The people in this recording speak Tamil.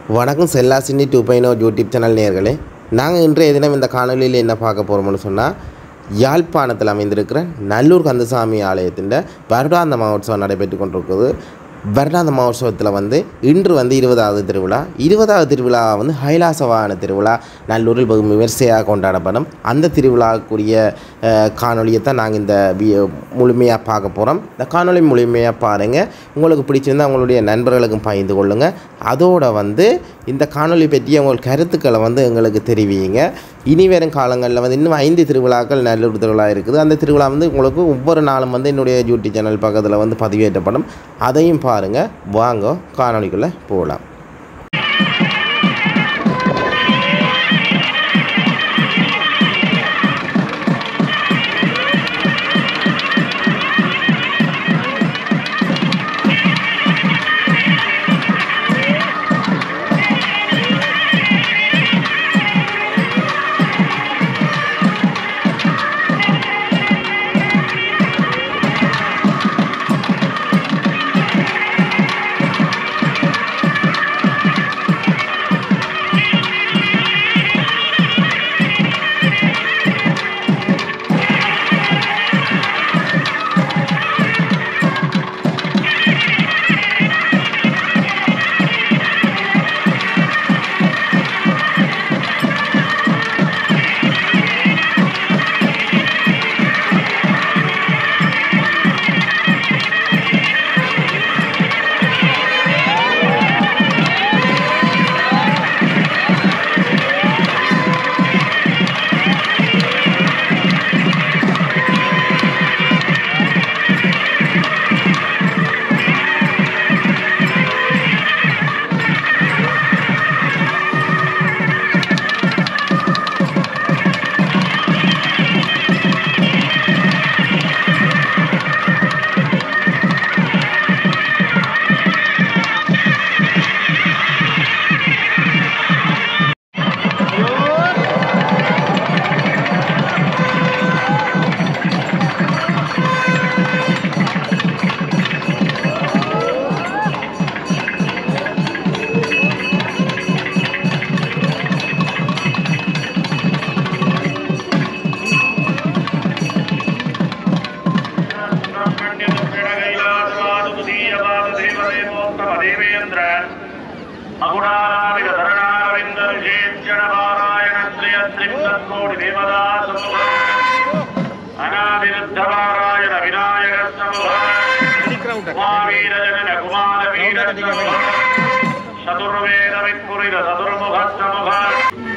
வணக்கம் செல்லா சின்னி டூ பைனோ யூடியூப் சேனல் நேர்களே நாங்கள் இன்றைய தினம் இந்த காணொலியில் என்ன பார்க்க போகிறோம்னு சொன்னால் யாழ்ப்பாணத்தில் அமைந்திருக்கிற நல்லூர் கந்தசாமி ஆலயத்தின் வருடாந்த மகோத்சவம் நடைபெற்று கொண்டிருக்குது வருடாந்த மகோத்சவத்தில் வந்து இன்று வந்து இருபதாவது திருவிழா இருபதாவது திருவிழா வந்து ஹைலாசவான திருவிழா நல்லூரில் வெகு விமர்சையாக கொண்டாடப்படும் அந்த திருவிழாவுக்குரிய அஹ், காணொளியை தான் நாங்கள் இந்த முழுமையாக பார்க்க போகிறோம் இந்த காணொளி முழுமையாக பாருங்கள் உங்களுக்கு பிடிச்சிருந்தா உங்களுடைய நண்பர்களுக்கும் பகிர்ந்து கொள்ளுங்கள் அதோட வந்து இந்த காணொளி பற்றிய உங்கள் கருத்துக்களை வந்து எங்களுக்கு தெரிவிங்க இனி வரும் காலங்களில் வந்து இன்னும் ஐந்து திருவிழாக்கள் நல்லூர் திருவிழா இருக்குது அந்த திருவிழா வந்து உங்களுக்கு ஒவ்வொரு நாளும் வந்து என்னுடைய யூடியூப் சேனல் பக்கத்தில் வந்து பதிவேற்றப்படும் அதையும் பாருங்கள் வாங்க காணொளிக்குள்ளே போகலாம் அநாதிருத்தபாராயண விநாயகர் சமூக குமாரீரஜன குமார வீர சதுர்வேத விப்புரித சதுர்முக சமுக